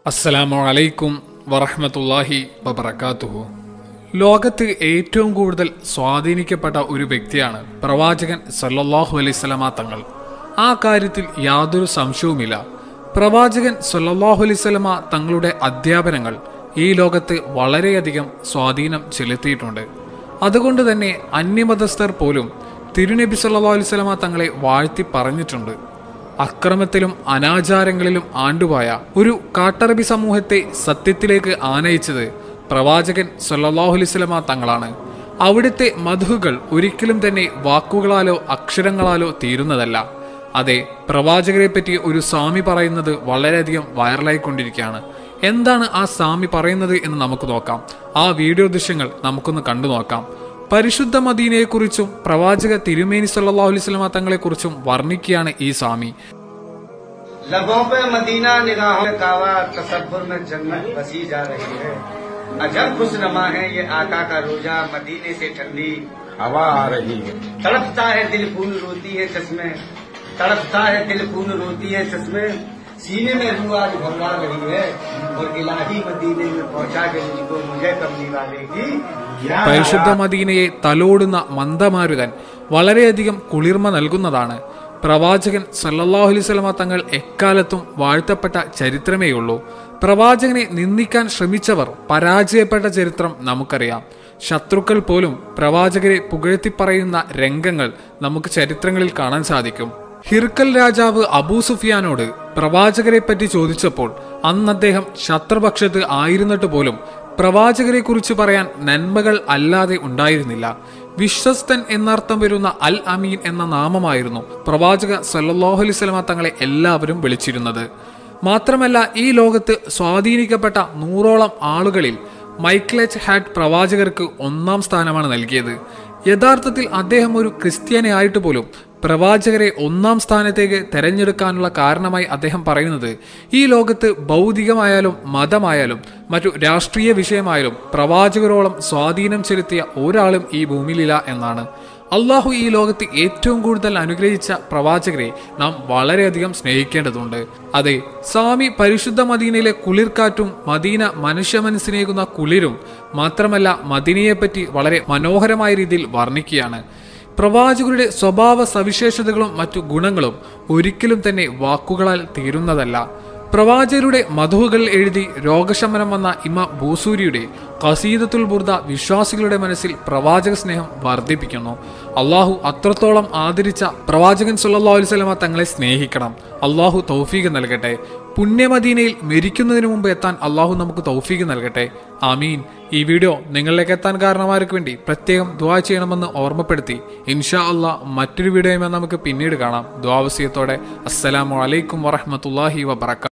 അസ്സലാമു അലൈക്കും വറഹ്മത്തുള്ളാഹി വബറകാതുഹു ലോകത്ത് ഏറ്റവും കൂടുതൽ സ്വാധീനിക്കപ്പെട്ട ഒരു വ്യക്തിയാണ് പ്രവാചകൻ സല്ലല്ലാഹു അലൈഹി സ്വലമ തങ്ങൾ ആ കാര്യത്തിൽ യാതൊരു സംശയവുമില്ല പ്രവാചകൻ സല്ലല്ലാഹു അലൈഹി സ്വലമ തങ്ങളുടെ അധ്യാപനങ്ങൾ ഈ ലോകത്ത് വളരെയധികം സ്വാധീനം ചെലുത്തിയിട്ടുണ്ട് അതുകൊണ്ട് തന്നെ അന്യമതസ്ഥർ പോലും തിരുനബി സല്ലല്ലാഹു അലൈഹി സ്വലമ തങ്ങളെ വാഴ്ത്തി പറഞ്ഞിട്ടുണ്ട് അക്രമത്തിലും അനാചാരങ്ങളിലും ആണ്ടുപോയ ഒരു കാട്ടറബി സമൂഹത്തെ സത്യത്തിലേക്ക് ആനയിച്ചത് പ്രവാചകൻ സല്ലല്ലാഹു അലൈഹി വസല്ലമ തങ്ങളാണ് അവിടുത്തെ മധുകൾ ഒരിക്കലും തന്നെ വാക്കുകളാലോ അക്ഷരങ്ങളാലോ തീരുന്നതല്ല അതെ പ്രവാചകരെ പറ്റി ഒരു സ്വാമി പറയുന്നത് വളരെയധികം വൈറലായിക്കൊണ്ടിരിക്കുകയാണ് എന്താണ് ആ സ്വാമി പറയുന്നത് എന്ന് നമുക്ക് നോക്കാം ആ വീഡിയോ ദൃശ്യങ്ങൾ നമുക്കൊന്ന് കണ്ടു നോക്കാം പരിശുദ്ധ മദീനയെക്കുറിച്ചും പ്രവാചക തിരുമേനി സല്ലല്ലാഹു അലൈഹി വസല്ലമ തങ്ങളെക്കുറിച്ചും വർണ്ണിക്കുകയാണ് ഈ സ്വാമി लबों पे मदीना निगाहों पे कावा तसब्बुर में जन्नत बसी जा रही है अजब खुशनमा है ये आका का रोजा मदीने से ठंडी हवा आ रही है तड़पता है दिल खून रोती है चश्मे तड़पता है दिल खून रोती है चश्मे सीने में रूह आज घबरा रही है और इलाही मदीने में पहुंचा के मुझको मुझे कमली वाले की क्या പരിശുദ്ധ മദീനയെ തലോടുന്ന മന്ദമാരുതൻ വളരെയധികം കുളിർമ നൽകുന്നതാണ് പ്രവാചകൻ സല്ലല്ലാഹു അലൈഹി വസല്ലമ തങ്ങൾ എക്കാലത്തും വാഴ്ത്തപ്പെട്ട ചരിത്രമേയുള്ളൂ പ്രവാചകനെ നിന്ദിക്കാൻ ശ്രമിച്ചവർ പരാജയപ്പെട്ട ചരിത്രം നമുക്കറിയാം ശത്രുക്കൾ പോലും പ്രവാചകരെ പുകഴ്ത്തിപ്പറയുന്ന രംഗങ്ങൾ നമുക്ക് ചരിത്രങ്ങളിൽ കാണാൻ സാധിക്കും ഹിർക്കൽ രാജാവ് അബൂ സുഫിയാനോട് പ്രവാചകരെ പറ്റി ചോദിച്ചപ്പോൾ അന്ന് അദ്ദേഹം ശത്രുപക്ഷത്ത് ആയിരുന്നിട്ട് പോലും പ്രവാചകരെ കുറിച്ച് പറയാൻ നന്മകൾ അല്ലാതെ ഉണ്ടായിരുന്നില്ല വിശ്വസ്തൻ എന്നർത്ഥം വരുന്ന അൽ അമീൻ എന്ന നാമമായിരുന്നു പ്രവാചക സല്ലല്ലാഹു അലൈഹി വസല്ലമ തങ്ങളെ എല്ലാവരും വിളിച്ചിരുന്നത് മാത്രമല്ല ഈ ലോകത്ത് സ്വാധീനിക്കപ്പെട്ട നൂറോളം ആളുകളിൽ മൈക്കിളെച്ച് ഹാഡ് പ്രവാചകർക്ക് ഒന്നാം സ്ഥാനമാണ് നൽകിയത് യഥാർത്ഥത്തിൽ അദ്ദേഹം ഒരു ക്രിസ്ത്യാനി ആയിട്ട് പോലും പ്രവാചകരെ ഒന്നാം സ്ഥാനത്തേക്ക് തെരഞ്ഞെടുക്കാനുള്ള കാരണമായി അദ്ദേഹം പറയുന്നത് ഈ ലോകത്ത് ഭൗതികമായാലും മതമായാലും മറ്റു രാഷ്ട്രീയ വിഷയമായാലും പ്രവാചകരോളം സ്വാധീനം ചെലുത്തിയ ഒരാളും ഈ ഭൂമിയിലില്ല എന്നാണ് അള്ളാഹു ഈ ലോകത്ത് ഏറ്റവും കൂടുതൽ അനുഗ്രഹിച്ച പ്രവാചകരെ നാം വളരെയധികം സ്നേഹിക്കേണ്ടതുണ്ട് അതെ സ്വാമി പരിശുദ്ധ മദീനയിലെ കുളിർക്കാറ്റും മദീന മനുഷ്യ മനസ്സിനേകുന്ന കുളിരും മാത്രമല്ല മദീനയെപ്പറ്റി വളരെ മനോഹരമായ രീതിയിൽ വർണ്ണിക്കുകയാണ് പ്രവാചകരുടെ സ്വഭാവ സവിശേഷതകളും മറ്റു ഗുണങ്ങളും ഒരിക്കലും തന്നെ വാക്കുകളാൽ തീരുന്നതല്ല പ്രവാചകരുടെ മധുവുകൾ എഴുതി രോഗശമനം വന്ന ഇമ ബൂസൂരിയുടെ കസീദത്തുൽ ബുർദ വിശ്വാസികളുടെ മനസ്സിൽ പ്രവാചക സ്നേഹം വർദ്ധിപ്പിക്കുന്നു അള്ളാഹു അത്രത്തോളം ആദരിച്ച പ്രവാചകൻ സല്ലല്ലാഹു അലൈഹി വസല്ലമ തങ്ങളെ സ്നേഹിക്കണം അള്ളാഹു തൗഫീഖ് നൽകട്ടെ പുണ്യമദീനയിൽ മരിക്കുന്നതിന് മുമ്പ് എത്താൻ അള്ളാഹു നമുക്ക് തൗഫീഖ് നൽകട്ടെ ആമീൻ ഈ വീഡിയോ നിങ്ങളിലേക്ക് എത്താൻ കാരണമാർക്ക് വേണ്ടി പ്രത്യേകം ദ്വാ ചെയ്യണമെന്ന് ഓർമ്മപ്പെടുത്തി ഇൻഷാ അള്ളാ മറ്റൊരു വീഡിയോയുമായി നമുക്ക് പിന്നീട് കാണാം ദ്വാവസ്യത്തോടെ അസ്സലാമു അലൈക്കും വറഹ്മത്തുള്ളാഹി വബറകാതുഹു